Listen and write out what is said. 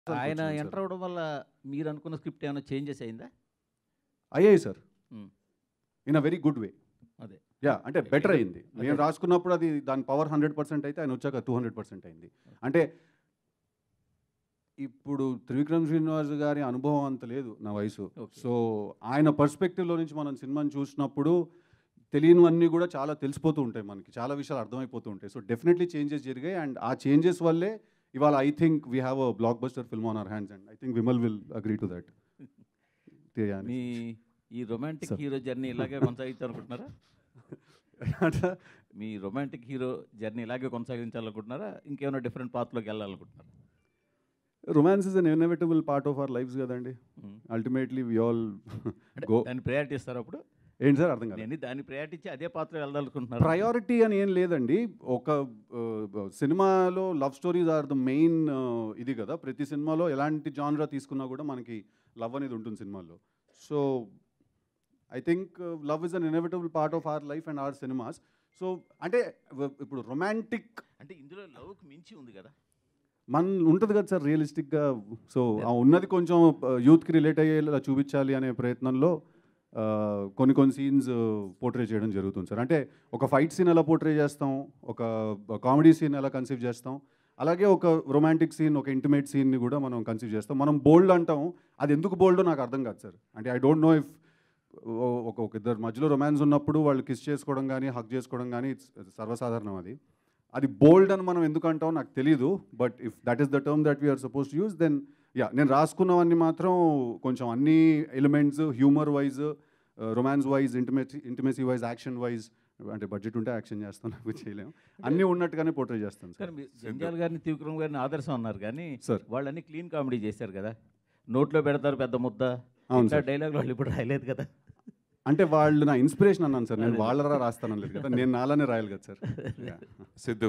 ఆయన వచ్చింది enter sir. అవ్వడం వల్ల మీరు అనుకున్న స్క్రిప్ట్ ఏమైనా చేంజెస్ అయిందా అయ్యాయి sir hmm. In uh very good way అదే యా అంటే బెటర్ అయింది అదే. నేను రాసుకున్నప్పుడు అది దాని పవర్ హండ్రెడ్ పర్సెంట్ అయితే ఆయన వచ్చాక టూ హండ్రెడ్ పర్సెంట్ అయింది అంటే ఇప్పుడు త్రివిక్రమ్ శ్రీనివాస్ గారి అనుభవం అంత లేదు నా వయసు Okay. సో ఆయన పర్స్పెక్టివ్లో నుంచి మనం సినిమాని చూసినప్పుడు తెలియనివన్నీ కూడా చాలా తెలిసిపోతూ ఉంటాయి మనకి చాలా విషయాలు అర్థమైపోతూ ఉంటాయి సో డెఫినెట్లీ చేంజెస్ జరిగాయి అండ్ ఆ చేంజెస్ వల్లే ఇవాళ I think we have uh blockbuster film on our hands and I think Vimal will agree to that మీ ఈ రొమాంటిక్ Sir. హీరో జర్నీ ఇలాగే కొనసాగించాలనుకుంటున్నారా మీ రొమాంటిక్ హీరో జర్నీ ఇలాగే కొనసాగించాలనుకుంటున్నారా ఇంకేమైనా డిఫరెంట్ పాత్లోకి వెళ్ళాలనుకుంటున్నారా romance is an inevitable part of our lives కదండి మ్మ్. అల్టిమేట్లీ వి ఆల్ అంటే గో దాన్ని ప్రయారిటీ ఇస్తారు అప్పుడు ఏంటి సార్ అర్థం కాదు నేను దాన్ని ప్రయారిటీ ఇచ్చి అదే పాత్ర వెళ్ళాలనుకుంటున్నారు ప్రయారిటీ అని ఏం లేదండి ఒక ఆ, సినిమాలో love stories are the main ఇది కదా ప్రతి సినిమాలో ఎలాంటి జానరా తీసుకున్నా కూడా మనకి లవ్ అనేది ఉంటుంది సినిమాల్లో so I think love is an inevitable part of our life and our cinemas so అంటే వ- ఇప్పుడు రొమాంటిక్ అంటే ఇందులో లవ్కి మించి ఉంది కదా మన ఉంటుంది కదా సార్ రియలిస్టిక్గా సో ఆ ఉన్నది కొంచెం యూత్కి రిలేట్ అయ్యేలా చూపించాలి అనే ప్రయత్నంలో ఆ, కొన్ని కొన్ని సీన్స్ పోర్ట్రే చేయడం జరుగుతుంది సార్ అంటే ఒక ఫైట్ సీన్ ఎలా పోర్ట్రే చేస్తాం ఒక కామెడీ సీన్ ఎలా కన్సీవ్ చేస్తాం అలాగే ఒక రొమాంటిక్ సీన్ ఒక ఇంటిమేట్ సీన్ని కూడా మనం కన్సీవ్ చేస్తాం మనం బోల్డ్ అంటాం అది ఎందుకు బోల్డో నాకు అర్థం కాదు సార్ అంటే ఐ డోంట్ నో ఇఫ్ ఒక ఒక ఇద్దరు మధ్యలో రొమాన్స్ ఉన్నప్పుడు వాళ్ళు కిస్ చేసుకోవడం కానీ హక్ చేసుకోవడం కానీ ఇట్స్ సర్వసాధారణం అది అది బోల్డ్ అని మనం ఎందుకు అంటామో నాకు తెలియదు but if that is the term that we are suppose to use then yeah నేను రాసుకున్నవన్నీ మాత్రం కొంచెం అన్ని elements humour wise romance wise intimacy intimacy wise action wise అంటే బడ్జెట్ ఉంటే యాక్షన్ చేస్తాం నాకు చేయలేము అన్నీ ఉన్నట్టుగానే పోర్ట్రే చేస్తాను కానీ సార్ మీరు జంజాల్ గారిని త్రివిక్రమ్ గారిని ఆదర్శం అన్నారు కానీ సార్ వాళ్ళని క్లీన్ కామెడీ చేశారు కదా నోట్లో పెడతారు పెద్ద ముద్ద అవును ఇట్లా సార్. డైలాగ్ వాళ్ళు ఇప్పుడు రాయలేదు కదా అంటే వాళ్ళు నా ఇన్స్పిరేషన్ అన్నాను సార్ నేను అదే. వాళ్ళరా రాస్తాను లేదు కదా నేను నాలానే రాయాలి కదా సార్ సిద్ధు